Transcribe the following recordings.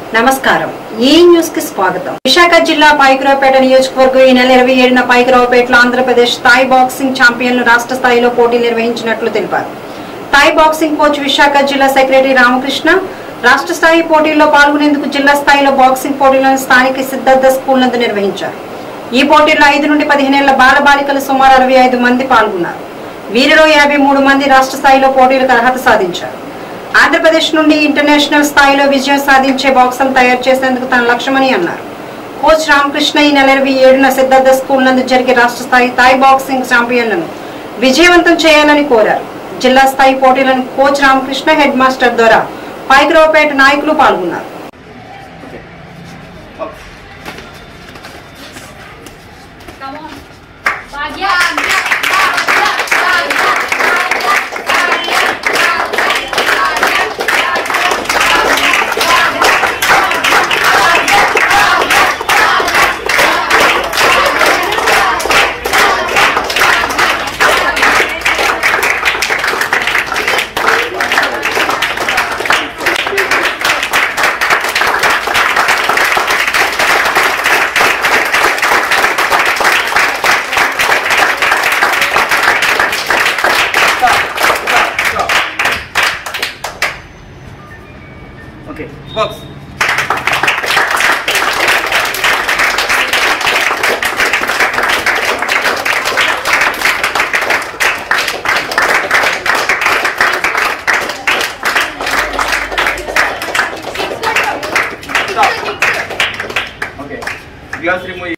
నమస్కారం ఈ న్యూస్ కి స్వాగతం విశాఖ జిల్లా పైకిరావుపేట నియోజకవర్గం ఈ నెల ఇరవై ఏడున పైకిరావుపేటలో ఆంధ్రప్రదేశ్ థాయ్ బాక్సింగ్ ఛాంపియన్లు రాష్ట్ర స్థాయిలో పోటీ నిర్వహించినట్లు తెలిపారు థాయ్ బాక్సింగ్ కోచ్ విశాఖ జిల్లా సెక్రటరీ రామకృష్ణ రాష్ట్ర స్థాయి పోటీల్లో పాల్గొనేందుకు జిల్లా స్థాయిలో బాక్సింగ్ పోటీలను స్థానిక సిద్ధార్థ స్కూల్ నందు నిర్వహించారు ఈ పోటీల్లో ఐదు నుండి పదిహేనేళ్ల బాలబాలికలు సుమారు అరవై ఐదు మంది పాల్గొన్నారు వీరిలో యాభై మూడు మంది రాష్ట్ర స్థాయిలో పోటీలకు అర్హత సాధించారు ఆంధ్రప్రదేశ్ నుండి ఇంటర్నేషనల్ స్థాయిలో విజయం సాధించే బాక్సులు తయారు చేసేందుకు తన లక్ష్యమని అన్నారు కోచ్ రామకృష్ణ ఈ నెల ఇరవై ఏడున సిద్ధార్థ స్కూల్ నందు జరిగే రాష్ట్ర స్థాయి థాయ్ బాక్సింగ్ ఛాంపియన్లను విజయవంతం చేయాలని కోరారు జిల్లా స్థాయి పోటీలను కోచ్ రామకృష్ణ హెడ్ మాస్టర్ ద్వారా పైకిరావుపేట నాయకులు పాల్గొన్నారు okay box okay glass remove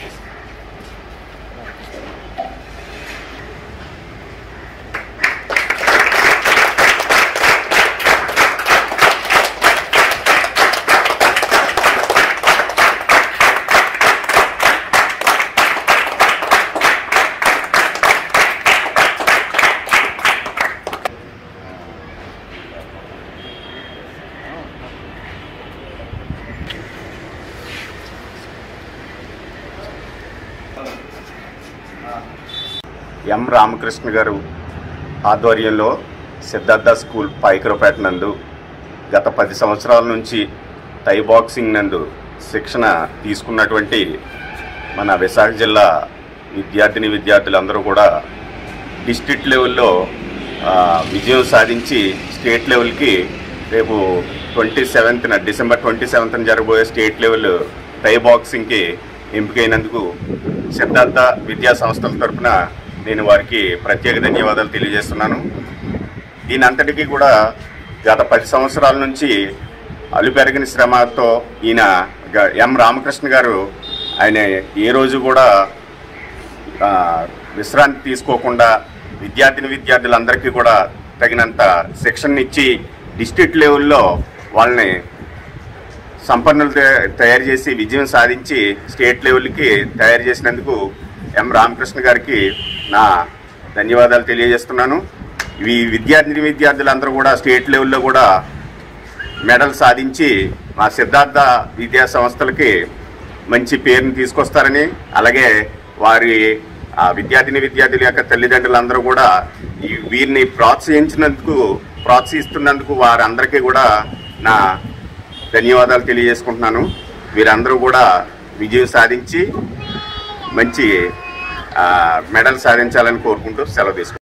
M Ramakrishna garu ఆధ్వర్యంలో సిద్ధార్థ స్కూల్ పైకరపేట నందు గత పది సంవత్సరాల నుంచి టై బాక్సింగ్ నందు శిక్షణ తీసుకున్నటువంటి మన విశాఖ జిల్లా విద్యార్థిని విద్యార్థులందరూ కూడా డిస్ట్రిక్ట్ లెవెల్లో ఆ, విజయం సాధించి స్టేట్ లెవెల్కి రేపు ట్వంటీ సెవెంత్న డిసెంబర్ ట్వంటీ సెవెంత్న జరగబోయే స్టేట్ లెవెల్ టై బాక్సింగ్కి ఎంపికైనందుకు సిద్ధార్థ విద్యా సంస్థల తరపున నేను వారికి ప్రత్యేక ధన్యవాదాలు తెలియజేస్తున్నాను దీని అంతటికీ కూడా గత పది సంవత్సరాల నుంచి అలుపెరగని శ్రమతో ఈయన గ- ఎం రామకృష్ణ గారు ఆయన ఏ రోజు కూడా ఆ, విశ్రాంతి తీసుకోకుండా విద్యార్థిని విద్యార్థులందరికీ కూడా తగినంత శిక్షణ ఇచ్చి డిస్ట్రిక్ట్ లెవెల్లో వాళ్ళని సంపన్నులు తయ- తయారు చేసి విజయం సాధించి స్టేట్ లెవెల్కి తయారు చేసినందుకు ఎం రామకృష్ణ గారికి నా ధన్యవాదాలు తెలియజేస్తున్నాను ఇవి విద్యార్థిని విద్యార్థులందరూ కూడా స్టేట్ లెవెల్లో కూడా మెడల్ సాధించి మా సిద్ధార్థ విద్యా సంస్థలకి మంచి పేరుని తీసుకొస్తారని అలాగే వారి ఆ విద్యార్థిని విద్యార్థుల యొక్క తల్లిదండ్రులందరూ కూడా ఈ వీరిని ప్రోత్సహించినందుకు ప్రోత్సహిస్తున్నందుకు వారందరికీ కూడా నా ధన్యవాదాలు తెలియజేసుకుంటున్నాను వీరందరూ కూడా విజయం సాధించి మంచి ఆ, మెడల్ సాధించాలని కోరుకుంటూ సెలవు తీసుకుంటాను